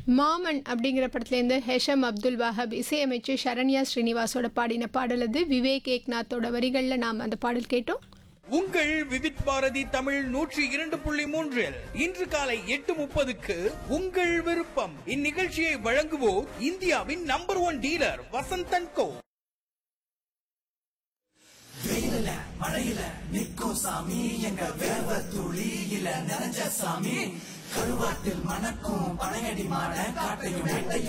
மாமன் அப்படிங்கிற படத்துலேருந்து ஹெஷம் அப்துல் வஹப் இசையமைச்சு சரண்யா ஸ்ரீனிவாசோட பாடின பாடல் அது விவேக் ஏக்நாத்தோட வரிகளில் நாம் அந்த பாடல் கேட்டோம் உங்கள் விவித் பாரதி தமிழ் நூற்றி இரண்டு புள்ளி மூன்றில் இன்று காலை எட்டு முப்பதுக்கு உங்கள் விருப்பம் இந்நிகழ்ச்சியை வழங்குவோர் இந்தியாவின் number one dealer Vasanthan co வெயில மழையில நிக்கும் சாமி எங்க வேர்வ துளியில நிறைஞ்ச சாமி கருவாட்டில் மணக்கும் பனையடி மாட காட்டையும் வெட்டையும்